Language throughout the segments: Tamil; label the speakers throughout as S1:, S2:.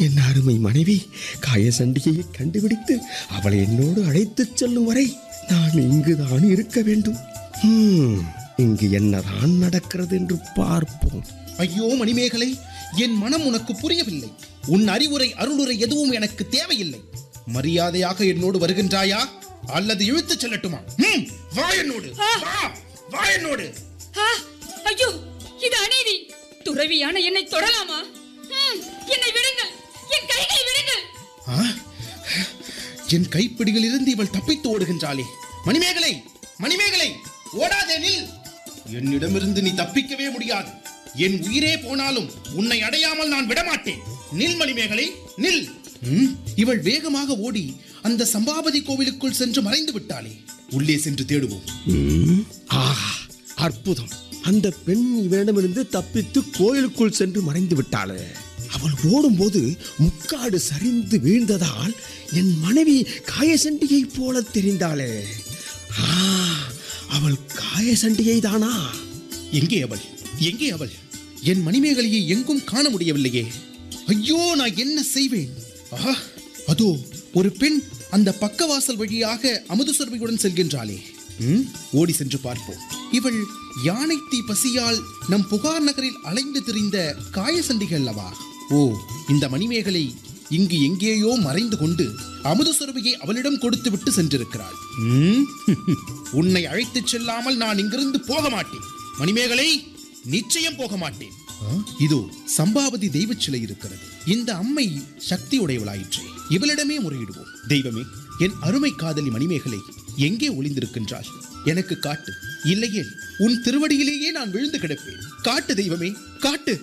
S1: என் அருமை மனைவி காயசண்டிகையை கண்டுபிடித்து அவளை என்னோடு அழைத்துச் செல்லும் வரை நான் இங்குதான் இருக்க வேண்டும் ஹம், இங்கு என்னதான் நடக்கிறது என்று பார்ப்போம்
S2: ஐயோ மணிமேகலை என் மனம் உனக்கு புரியவில்லை உன் அறிவுரை அருளுரை எதுவும் எனக்கு தேவையில்லை மரியாதையாக என்னோடு வருகின்றாயா அல்லது இழுத்துச் செல்லட்டுமா ம், வா என்னோடு வா வா என்னோடு
S3: ஆ, ஐயோ இது அநீதி துறவியான என்னை தொடலாமா ம், என்னை விடுங்கள் என் கைகளை விடுங்கள்
S2: ஆ? என் கைப்பிடியிலிருந்து இவள் தப்பித்து ஓடுகின்றாளே மணிமேகலை மணிமேகலை ஓடாதே நில் என்னிடமிருந்து நீ தப்பிக்கவே முடியாது என் உயிரே போனாலும் உன்னை அடையாமல் நான் விடமாட்டேன் நில் மணிமேகலை நில் ம், இவள் வேகமாக ஓடி அந்த சம்பாபதி கோவிலுக்குள் சென்று மறைந்து விட்டாளே உள்ளே சென்று தேடுவோம்
S1: ம், ஆஹா அற்புதம் அந்த பெண் இவனிடமிருந்து தப்பித்து கோயிலுக்குள் சென்று மறைந்து விட்டாளே அவள் ஓடும்போது முக்காடு சரிந்து வீழ்ந்ததால் என் மனைவி காயசண்டிகைப் போல தெரிந்தாளே ஆ, அவள் காயசண்டிகை தானா
S2: எங்கே அவள் எங்கே அவள் என் மணிமேகலையை எங்கும் காண முடியவில்லையே ஐயோ நான் என்ன செய்வேன் ஆஹா அதோ ஒரு பெண் அந்த பக்கவாசல் வழியாக அமுதசுரபியுடன் செல்கின்றாளே ம், ஓடி சென்று பார்ப்போம் இவள் யானை தீ பசியால் நம் புகார் நகரில் அலைந்து திரிந்த காயசண்டிகை அல்லவா ஓ இந்த மணிமேகலை இங்கு எங்கேயோ மறைந்து கொண்டு அமுதசுரபியை அவளிடம் கொடுத்து விட்டு சென்றிருக்கிறாள் ம், உன்னை அழைத்துச் செல்லாமல் நான் இங்கிருந்து போக மாட்டேன் மணிமேகலை நிச்சயம் போக மாட்டேன் ஆ, இதோ சம்பாவதி தெய்வச் சிலை இருக்கிறது இந்த அம்மை சக்தி உடையவளாயிற்றே இவளிடமே முறையிடுவோம் தெய்வமே என் அருமை காதலி மணிமேகலை எங்கே ஒளிந்திருக்கின்றாள் எனக்கு காட்டு இல்லையே உன் திருவடியிலேயே நான் விழுந்து கிடப்பேன் காட்டு தெய்வமே காட்டு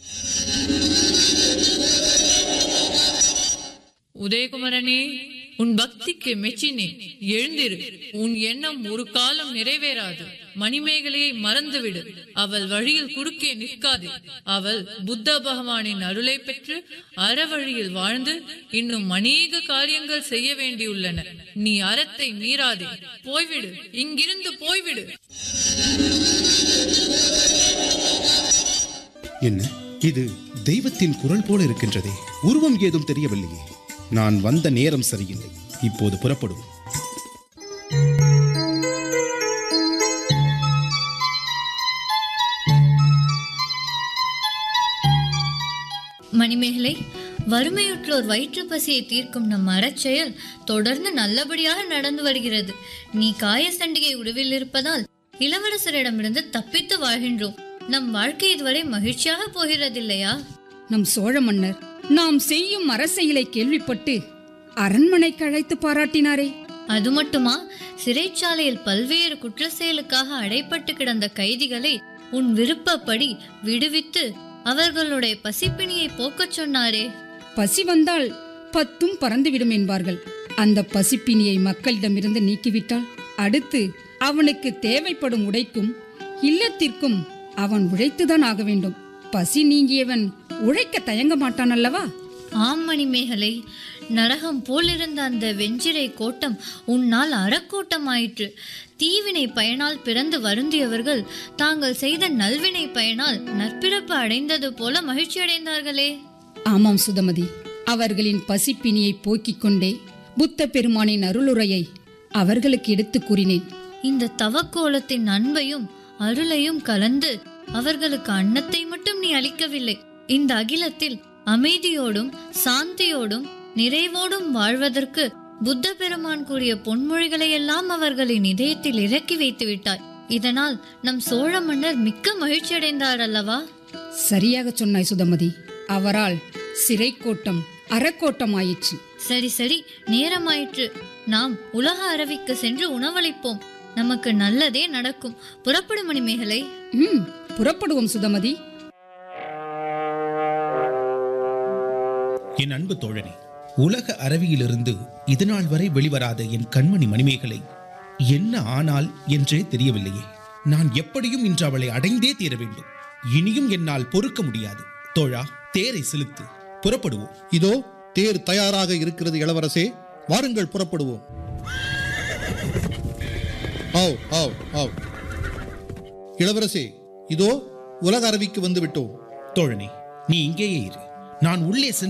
S4: உதயகுமரனே உன் பக்திக்கு மெச்சினேன் எழுந்திரு உன் எண்ணம் ஒரு காலம் நிறைவேறாது மணிமேகலையை மறந்துவிடு அவள் வழியில் குறுக்கே நிற்காதே அவள் புத்த பகவானின் அருளை பெற்று அறவழியில் வாழ்ந்து இன்னும் அநேக காரியங்கள் செய்ய வேண்டியுள்ளன நீ அறத்தை மீறாதே போய்விடு இங்கிருந்து போய்விடு
S2: என்ன இது தெய்வத்தின் குரல் போல இருக்கின்றதே உருவம் ஏதும் தெரியவில்லையே நான் வந்த நேரம் சரியில்லை இப்போது புறப்படும்
S5: மணிமேகலை வறுமையுற்றோர் வயிற்று பசியை தீர்க்கும் நம் அறச்செயல் தொடர்ந்து நல்லபடியாக நடந்து வருகிறது நீ காயசண்டிகை உருவில் இருப்பதால் இளவரசரிடமிருந்து தப்பித்து வாழ்கின்றோம் நம் வாழ்க்கை இதுவரை மகிழ்ச்சியாக போகிறதில்லையா
S3: நம் சோழ மன்னர் நாம் செய்யும் அரசியலை கேள்விப்பட்டு அரண்மனைக்கு அழைத்து பாராட்டினாரே
S5: அது மட்டுமா சிறைச்சாலையில் பல்வேறு குற்ற செயலுக்காக அடைப்பட்டு கிடந்த கைதிகளை உன் விருப்பப்படி விடுவித்து அவர்களுடைய பசிப்பிணியை போக்கச் சொன்னாரே
S3: பசி வந்தால் பத்தும் பறந்துவிடும் என்பார்கள் அந்த பசிப்பினியை மக்களிடமிருந்து நீக்கிவிட்டால் அடுத்து அவனுக்கு தேவைப்படும் உடைக்கும் இல்லத்திற்கும் அவன் உழைத்துதான் ஆக வேண்டும் பசி நீங்கியவன் உழைக்க தயங்க மாட்டான் அல்லவா
S5: ஆம் மணிமேகலை நரகம் போலிருந்த அந்த வெஞ்சிரை கோட்டம் உன்னால் அறக்கோட்டமாயிற்று தீவினை பயனால் பிறந்து வருந்தியவர்கள் தாங்கள் செய்த நல்வினை பயனால் நற்பிறப்பு அடைந்தது போல மகிழ்ச்சி அடைந்தார்களே
S3: ஆமாம் சுதமதி அவர்களின் பசிப்பினியை போக்கிக் கொண்டே புத்த பெருமானின் அருளுரையை அவர்களுக்கு எடுத்துக் கூறினேன்
S5: இந்த தவக்கோலத்தின் அன்பையும் அருளையும் கலந்து அவர்களுக்கு அன்னத்தை மட்டும் நீ அளிக்கவில்லை இந்த அகிலத்தில் அமைதியோடும் சாந்தியோடும் நிறைவோடும் வாழ்வதற்கு புத்த பெருமான் கூறிய பொன்மொழிகளை எல்லாம் அவர்களின் இதயத்தில் இறக்கி வைத்து விட்டாய் இதனால் நம் சோழ மன்னர் மிக்க மகிழ்ச்சி அடைந்தார் அல்லவா
S3: சரியாக சொன்னாய் சுதமதி அவரால் சிறைக்கோட்டம் அறக்கோட்டம் ஆயிற்று
S5: சரி சரி நேரமாயிற்று நாம் உலக அரவிக்கு சென்று உணவளிப்போம் நமக்கு நல்லதே நடக்கும் புறப்படும் மணிமேகலை
S3: ம் புறப்படுவோம் சுதமதி
S2: என் அன்பு தோழனே உலக அரவியிலிருந்து இதுநாள் வரை வெளிவராத என் கண்மணி மணிமேகலை என்ன ஆனால் என்றே தெரியவில்லையே நான் எப்படியும் இன்று அவளை அடைந்தே தீர வேண்டும் இனியும் என்னால் பொறுக்க முடியாது தோழா தேரை செலுத்து புறப்படுவோம்
S6: இதோ தேர் தயாராக இருக்கிறது இளவரசே வாருங்கள் புறப்படுவோம் ஆவ் ஆவ் ஆவ் இளவரசே இதோ உலக அரவிக்கு வந்து விட்டோம்
S2: தோழனே நீ இங்கேயே இரு நான் உள்ளே சென்று